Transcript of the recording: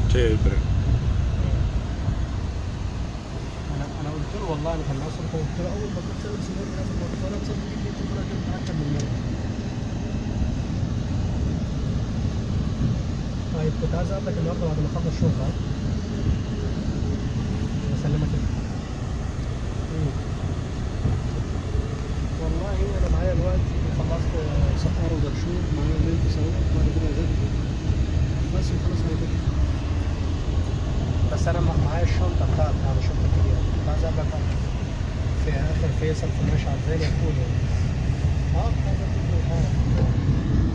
تبرد انا انا قلت له والله انا كان اصلا قلت له اول ما كنت سلم سنين من الموضوع انا بسبب جديد كنت انا جبت اكتر من مره طيب كنت عايز اقابلك النهارده بعد ما اخلص شغل ها بسلمك انت مم. والله انا معايا الوقت خلصت سفر ودرشور معايا يومين في سعودي وبعد كده زاد بس خلاص على كده بس انا مع- معايا الشنطه بتاعتي على شنطه كبيره كنت عايز اقابلك في اخر فيصل في مشعل زي ما يكون يعني اه كنت عايز أقابلك. اه